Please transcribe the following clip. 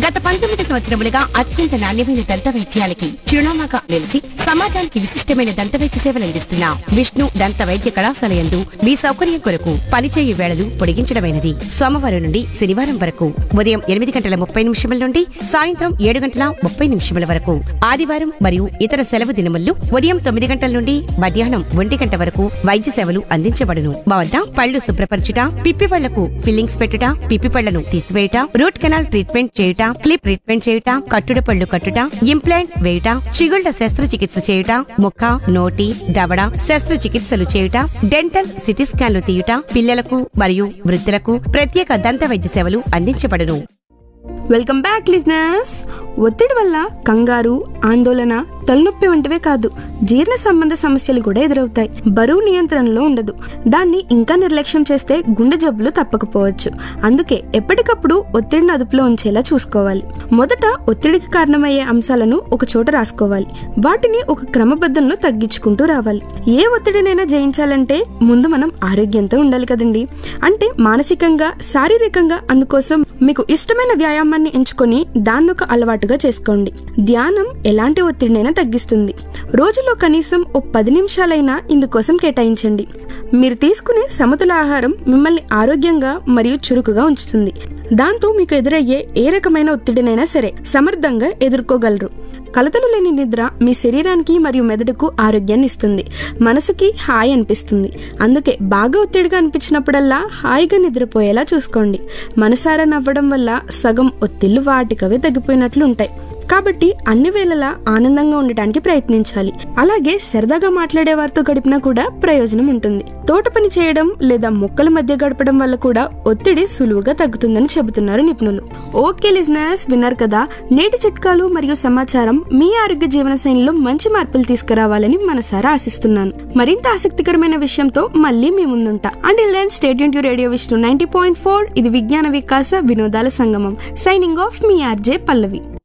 గత పంతొమ్మిది సంవత్సరములుగా అత్యంత నాణ్యమైన దంత వైద్యాలకి చిరునామాగా నిలిచి సమాజానికి విశిష్టమైన దంత వైద్య సేవలు అందిస్తున్న విష్ణు దంత వైద్య కళాశాల యందు మీ సౌకర్యం కొరకు పనిచేయు వేళలు పొడిగించడమైనది సోమవారం నుండి శనివారం వరకు ఉదయం ఎనిమిది గంటల ముప్పై నిమిషముల నుండి సాయంత్రం ఏడు గంటల ముప్పై నిమిషముల వరకు ఆదివారం మరియు ఇతర సెలవు దినముల్లో ఉదయం తొమ్మిది గంటల నుండి మధ్యాహ్నం ఒంటి గంట వరకు వైద్య సేవలు అందించబడును మా వద్ద పళ్ళు శుభ్రపరచుట పిప్పి పళ్లకు ఫిల్లింగ్స్ పెట్టుట పిప్పి పళ్లను తీసివేయుట రూట్ కెనాల్ ట్రీట్మెంట్ చేయుట క్లిప్ ట్రీట్మెంట్ చేయుట కట్టుడు పళ్ళు కట్టుట ఇంప్లాంట్ వేయుట చిగుళ్ల శస్త్రచికిత్స చేయుట ముఖ నోటి దవడ శస్త్రచికిత్సలు చేయుట డెంటల్ సిటీ స్కాన్లు తీయుట పిల్లలకు మరియు వృద్ధులకు ప్రత్యేక దంత వైద్య సేవలు అందించబడును వెల్కమ్ బ్యాక్ లిజనర్స్ ఒత్తిడి వల్ల కంగారు ఆందోళన తలనొప్పి వంటివే కాదు జీర్ణ సంబంధ సమస్యలు కూడా ఎదురవుతాయి బరువు నియంత్రణలో ఉండదు దాన్ని ఇంకా నిర్లక్ష్యం చేస్తే గుండె జబ్బులు తప్పకపోవచ్చు అందుకే ఎప్పటికప్పుడు ఒత్తిడిని అదుపులో ఉంచేలా చూసుకోవాలి మొదట ఒత్తిడికి కారణమయ్యే అంశాలను ఒక చోట రాసుకోవాలి వాటిని ఒక క్రమబద్ధంలో తగ్గించుకుంటూ రావాలి ఏ ఒత్తిడినైనా జయించాలంటే ముందు మనం ఆరోగ్యంతో ఉండాలి కదండి అంటే మానసికంగా శారీరకంగా అందుకోసం మీకు ఇష్టమైన వ్యాయామాన్ని ఎంచుకొని దాన్ని ఒక అలవాటుగా చేసుకోండి ధ్యానం ఎలాంటి ఒత్తిడినైనా తగ్గిస్తుంది రోజులో కనీసం ఓ పది నిమిషాలైనా ఇందుకోసం కేటాయించండి మీరు తీసుకునే సమతుల ఆహారం మిమ్మల్ని ఆరోగ్యంగా మరియు చురుకుగా ఉంచుతుంది దాంతో మీకు ఎదురయ్యే ఏ రకమైన ఒత్తిడినైనా సరే సమర్థంగా ఎదుర్కోగలరు కలతలు లేని నిద్ర మీ శరీరానికి మరియు మెదడుకు ఆరోగ్యాన్ని ఇస్తుంది మనసుకి హాయి అనిపిస్తుంది అందుకే బాగా ఒత్తిడిగా అనిపించినప్పుడల్లా హాయిగా నిద్రపోయేలా చూసుకోండి మనసారా నవ్వడం వల్ల సగం ఒత్తిళ్లు వాటికవే తగ్గిపోయినట్లు ఉంటాయి కాబట్టి అన్ని వేళలా ఆనందంగా ఉండటానికి ప్రయత్నించాలి అలాగే సరదాగా మాట్లాడే వారితో గడిపినా కూడా ప్రయోజనం ఉంటుంది తోట పని చేయడం లేదా మొక్కల మధ్య గడపడం వల్ల కూడా ఒత్తిడి సులువుగా తగ్గుతుందని చెబుతున్నారు నిపుణులు ఓకే లిజనర్స్ విన్నారు కదా నేటి చిట్కాలు మరియు సమాచారం మీ ఆరోగ్య జీవన శైలిలో మంచి మార్పులు తీసుకురావాలని మనసారా ఆశిస్తున్నాను మరింత ఆసక్తికరమైన విషయంతో మళ్ళీ మీ ముందుంటా and then stay tuned to radio Vishnu ninety point four ఇది విజ్ఞాన వికాస వినోదాల సంగమం సైనింగ్ ఆఫ్ మీ ఆర్జే పల్లవి